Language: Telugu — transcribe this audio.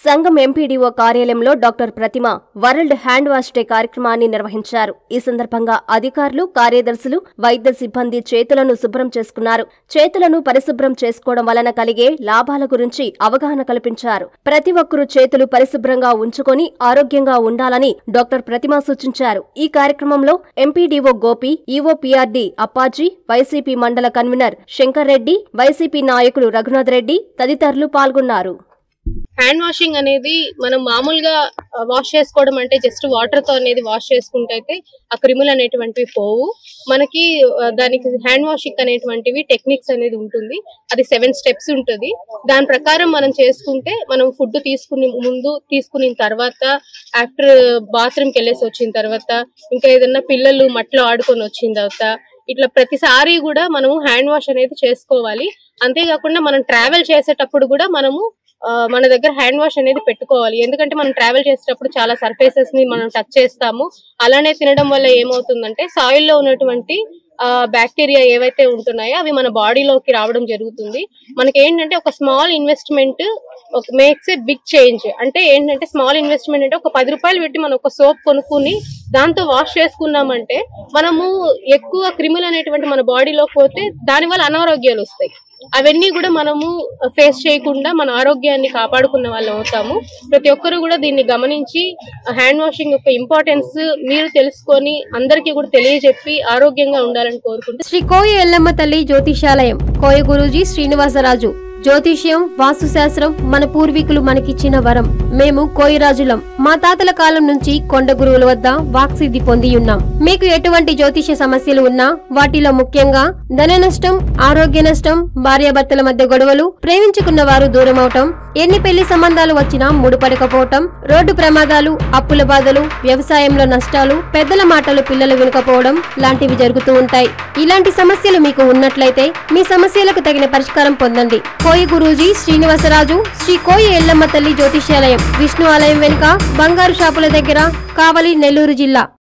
సంఘం ఎంపీడీఓ కార్యాలయంలో doctor Pratima world hand wash day కార్యక్రమాన్ని నిర్వహించారు ఈ సందర్భంగా అధికారులు కార్యదర్శులు వైద్య సిబ్బంది చేతులను శుభ్రం చేసుకున్నారు చేతులను పరిశుభ్రం చేసుకోవడం వలన కలిగే లాభాల గురించి అవగాహన కల్పించారు ప్రతి ఒక్కరూ చేతులు పరిశుభ్రంగా ఉంచుకొని ఆరోగ్యంగా ఉండాలని డాక్టర్ ప్రతిమ సూచించారు ఈ కార్యక్రమంలో MPDO Gopi EOPRD Appaji YCP మండల కన్వీనర్ శంకర్ రెడ్డి వైసీపీ నాయకులు రఘునాథ్ రెడ్డి తదితరులు పాల్గొన్నారు హ్యాండ్ వాషింగ్ అనేది మనం మామూలుగా వాష్ చేసుకోవడం అంటే జస్ట్ వాటర్ తో అనేది వాష్ చేసుకుంటే అయితే ఆ క్రిములు అనేటువంటివి పోవు మనకి ఆ, దానికి హ్యాండ్ వాషింగ్ అనేటువంటివి టెక్నిక్స్ అనేది ఉంటుంది అది సెవెన్ స్టెప్స్ ఉంటుంది దాని ప్రకారం మనం చేసుకుంటే మనం ఫుడ్ తీసుకుని ముందు తీసుకున్న తర్వాత ఆఫ్టర్ బాత్రూమ్ కి వెళ్ళేసి వచ్చిన తర్వాత ఇంకా ఏదన్నా పిల్లలు మట్లో ఆడుకొని వచ్చిన తర్వాత ఇట్లా ప్రతిసారి కూడా మనము హ్యాండ్ వాష్ అనేది చేసుకోవాలి అంతేకాకుండా మనం ట్రావెల్ చేసేటప్పుడు కూడా మనము ఆ, మన దగ్గర హ్యాండ్ వాష్ అనేది పెట్టుకోవాలి ఎందుకంటే మనం ట్రావెల్ చేసేటప్పుడు చాలా సర్ఫేసెస్ ని మనం టచ్ చేస్తాము అలానే తినడం వల్ల ఏమవుతుందంటే సాయిల్ లో ఉన్నటువంటి బ్యాక్టీరియా ఏవైతే ఉంటున్నాయో అవి మన బాడీలోకి రావడం జరుగుతుంది మనకి ఏంటంటే ఒక స్మాల్ ఇన్వెస్ట్మెంట్ ఒక మేక్స్ ఏ బిగ్ చేంజ్ అంటే ఏంటంటే స్మాల్ ఇన్వెస్ట్మెంట్ అంటే ఒక పది రూపాయలు పెట్టి మనం ఒక సోప్ కొనుక్కుని దాంతో వాష్ చేసుకున్నామంటే మనము ఎక్కువ క్రిములు అనేటువంటి మన బాడీలోకి పోతే దానివల్ల అనారోగ్యాలు వస్తాయి అవన్నీ కూడా మనము ఫేస్ చేయకుండా మన ఆరోగ్యాన్ని కాపాడుకున్న వాళ్ళు అవుతాము ప్రతి ఒక్కరు కూడా దీన్ని గమనించి హ్యాండ్ వాషింగ్ యొక్క ఇంపార్టెన్స్ మీరు తెలుసుకొని అందరికీ కూడా తెలియజెప్పి ఆరోగ్యంగా ఉండాలని కోరుకుంటూ శ్రీ కోయ ఎల్లమ్మ తల్లి జ్యోతిషాలయం కోయ గురూజీ శ్రీనివాసరాజు జ్యోతిష్యం వాస్తుశాస్త్రం మన పూర్వీకులు మనకిచ్చిన వరం మేము కోయిరాజులం మా తాతల కాలం నుంచి కొండ గురువుల వద్ద వాక్సిద్ధి పొంది ఉన్నాం మీకు ఎటువంటి జ్యోతిష్య సమస్యలు ఉన్నా వాటిలో ముఖ్యంగా ధన నష్టం ఆరోగ్య నష్టం భార్యాభర్తల మధ్య గొడవలు ప్రేమించుకున్న వారు దూరం అవటం ఎన్ని పెళ్లి సంబంధాలు వచ్చినా ముడిపడకపోవటం రోడ్డు ప్రమాదాలు అప్పుల బాధలు వ్యవసాయంలో నష్టాలు పెద్దల మాటలు పిల్లలు వినకపోవడం లాంటివి జరుగుతూ ఉంటాయి ఇలాంటి సమస్యలు మీకు ఉన్నట్లయితే మీ సమస్యలకు తగిన పరిష్కారం పొందండి కోయి గురూజీ శ్రీనివాసరాజు శ్రీ కోయి ఎల్లమ్మ తల్లి జ్యోతిష్యాలయం విష్ణు ఆలయం వెనుక బంగారు షాపుల దగ్గర కావలి నెల్లూరు జిల్లా